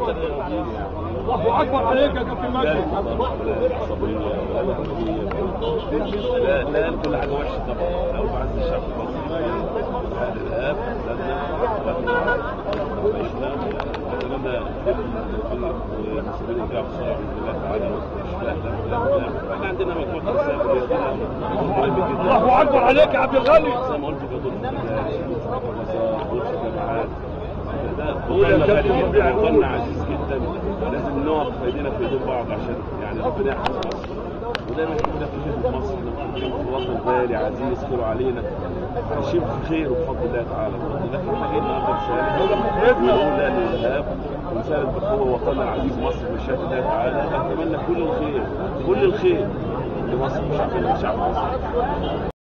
الله اكبر عليك يا كابتن لا مجدي الخطر ولا العصبية ولا الهوية لا لا قال كل حاجة وحشة طبعا لو عز الشعب المصري بعد الإرهاب لازم أتمنى المسؤولين يرجعوا بسرعة بإذن الله تعالى لا لا لا لا احنا عندنا مجموعة رسائل رياضية مهم جدا الله اكبر عليك يا عبد الغني زي ما قلت كده دول دول جامعات ده قول يا وطننا كابتن غالي ربيع، جدا قول. وطننا عزيز جدا لازم نقف في ايدينا في ايدين بعض عشان يعني ربنا يحفظ مصر ودايما كنا في خدمه مصر في وطن غالي عزيز خير علينا عايشين في خير وبفضل الله تعالى بفضل الله احنا جايين النهارده رساله نقول لا للارهاب ونساند بقوه وطننا العزيز مصر بشهاده الله تعالى اتمنى كل الخير كل الخير لمصر وشعب شعب مصر